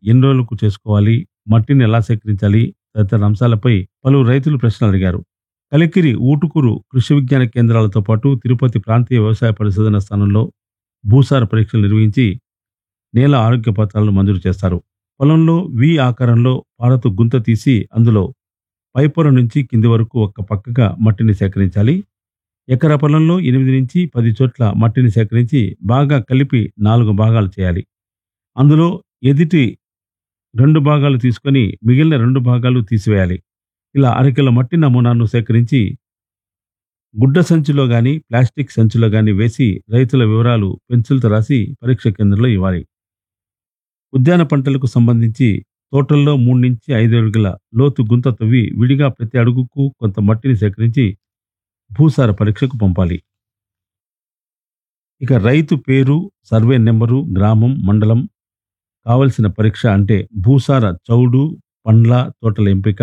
ఎన్ని రోజులకు చేసుకోవాలి మట్టిని ఎలా సేకరించాలి తదితర అంశాలపై పలువురు రైతులు ప్రశ్నలు అడిగారు కలికిరి ఊటుకూరు కృషి విజ్ఞాన కేంద్రాలతో పాటు తిరుపతి ప్రాంతీయ వ్యవసాయ పరిశోధన స్థానంలో భూసార పరీక్షలు నిర్వహించి నేల ఆరోగ్య పత్రాలను మంజూరు చేస్తారు పొలంలో వి ఆకారంలో పారతో గుంత తీసి అందులో పైపొర నుంచి కింది వరకు ఒక పక్కగా మట్టిని సేకరించాలి ఎకరా పొలంలో ఎనిమిది నుంచి పది చోట్ల మట్టిని సేకరించి బాగా కలిపి నాలుగు భాగాలు చేయాలి అందులో ఎదుటి రెండు భాగాలు తీసుకొని మిగిలిన రెండు భాగాలు తీసివేయాలి ఇలా అరకిల మట్టి నమూనాను సేకరించి గుడ్డ సంచిలో గాని ప్లాస్టిక్ సంచిలో గాని వేసి రైతుల వివరాలు పెన్సిల్తో రాసి పరీక్ష కేంద్రంలో ఇవ్వాలి ఉద్యాన పంటలకు సంబంధించి తోటల్లో మూడు నుంచి ఐదు అడుగుల లోతు గుంత తవ్వి విడిగా ప్రతి అడుగుకు కొంత మట్టిని సేకరించి భూసార పరీక్షకు పంపాలి ఇక రైతు పేరు సర్వే నెంబరు గ్రామం మండలం కావలసిన పరీక్ష అంటే భూసార చౌడు పండ్ల తోటల ఎంపిక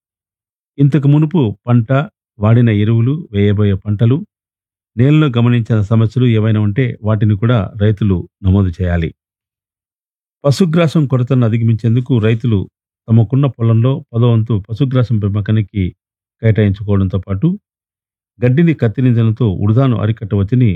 ఇంతకు మునుపు పంట వాడిన ఎరువులు వేయబోయే పంటలు నేలలో గమనించిన సమస్యలు ఏవైనా ఉంటే వాటిని కూడా రైతులు నమోదు చేయాలి పశుగ్రాసం కొరతను అధిగమించేందుకు రైతులు తమకున్న పొలంలో పదో వంతు పశుగ్రాసం పెంపకానికి కేటాయించుకోవడంతో పాటు గడ్డిని కత్తిరించడంతో ఉడుదాను అరికట్టవచ్చని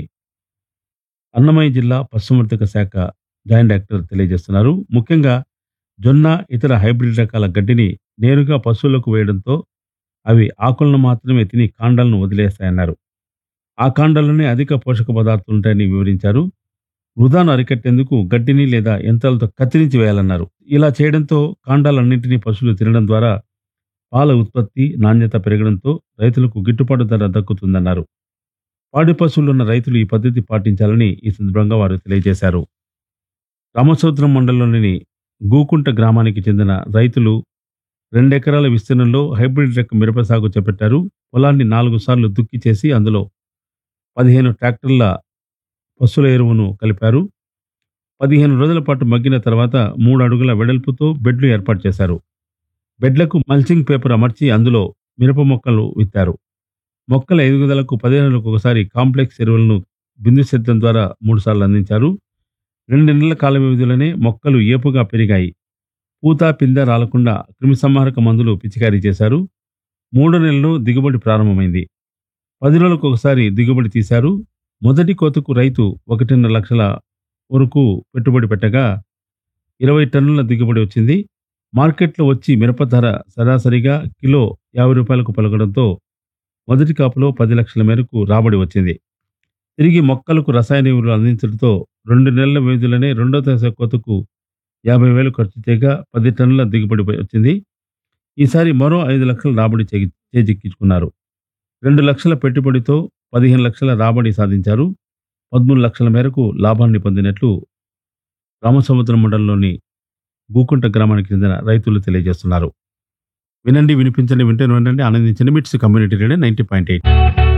అన్నమయ్య జిల్లా పశుసంవర్ధక శాఖ జాయింట్ డైరెక్టర్ తెలియజేస్తున్నారు ముఖ్యంగా జొన్న ఇతర హైబ్రిడ్ రకాల గడ్డిని నేరుగా పశువులకు వేయడంతో అవి ఆకులను మాత్రమే తిని కాండాలను వదిలేస్తాయన్నారు ఆ కాండాల్లోనే అధిక పోషక పదార్థాలు ఉంటాయని వివరించారు వృధాను అరికట్టేందుకు గడ్డిని లేదా యంత్రాలతో కత్తిరించి వేయాలన్నారు ఇలా చేయడంతో కాండాలన్నింటినీ పశువులు తినడం ద్వారా పాల ఉత్పత్తి నాణ్యత పెరగడంతో రైతులకు గిట్టుబాటు ధర దక్కుతుందన్నారు పాడి పశువులున్న రైతులు ఈ పద్ధతి పాటించాలని ఈ సందర్భంగా వారు తెలియజేశారు రామసముద్రం మండలంలోని గూకుంట గ్రామానికి చెందిన రైతులు రెండెకరాల విస్తీర్ణంలో హైబ్రిడ్ రకం మిరప సాగు చేపట్టారు పొలాన్ని నాలుగు సార్లు దుక్కి చేసి అందులో పదిహేను ట్రాక్టర్ల పశువుల ఎరువును కలిపారు పదిహేను రోజుల పాటు మగ్గిన తర్వాత మూడు అడుగుల వెడల్పుతో బెడ్లు ఏర్పాటు చేశారు బెడ్లకు మల్చింగ్ పేపర్ అమర్చి అందులో మిరప మొక్కలు విత్తారు మొక్కల ఎదుగుదలకు పదిహేనులకు ఒకసారి కాంప్లెక్స్ ఎరువులను బిందు సేద్యం ద్వారా మూడుసార్లు అందించారు రెండు నెలల కాల వ్యవధిలోనే మొక్కలు ఏపుగా పెరిగాయి పూత పిందె రాలకుండా క్రిమిసంహారక మందులు పిచికారీ చేశారు మూడో నెలలో దిగుబడి ప్రారంభమైంది పది రోజులకు ఒకసారి దిగుబడి తీశారు మొదటి కోతకు రైతు ఒకటిన్నర లక్షల వరకు పెట్టుబడి పెట్టగా ఇరవై టన్నుల దిగుబడి వచ్చింది మార్కెట్లో వచ్చి మిరప ధర సరాసరిగా కిలో యాభై రూపాయలకు పలకడంతో మొదటి కాపులో పది లక్షల మేరకు రాబడి వచ్చింది తిరిగి మొక్కలకు రసాయన ఎరువులు అందించడంతో రెండు నెలల వ్యవధిలోనే రెండో దశ కోతకు యాభై వేలు ఖర్చు చేయగా పది టన్నుల దిగుబడి వచ్చింది ఈసారి మరో ఐదు లక్షల రాబడి చేగి- చేజిక్కించుకున్నారు రెండు లక్షల పెట్టుబడితో పదిహేను లక్షల రాబడి సాధించారు పదమూడు లక్షల మేరకు లాభాన్ని పొందినట్లు రామసముద్రం మండలంలోని గూకుంట గ్రామానికి చెందిన రైతులు తెలియజేస్తున్నారు వినండి వినిపించండి వింటే వినండి ఆనందించండి MITS community radio ninety point eight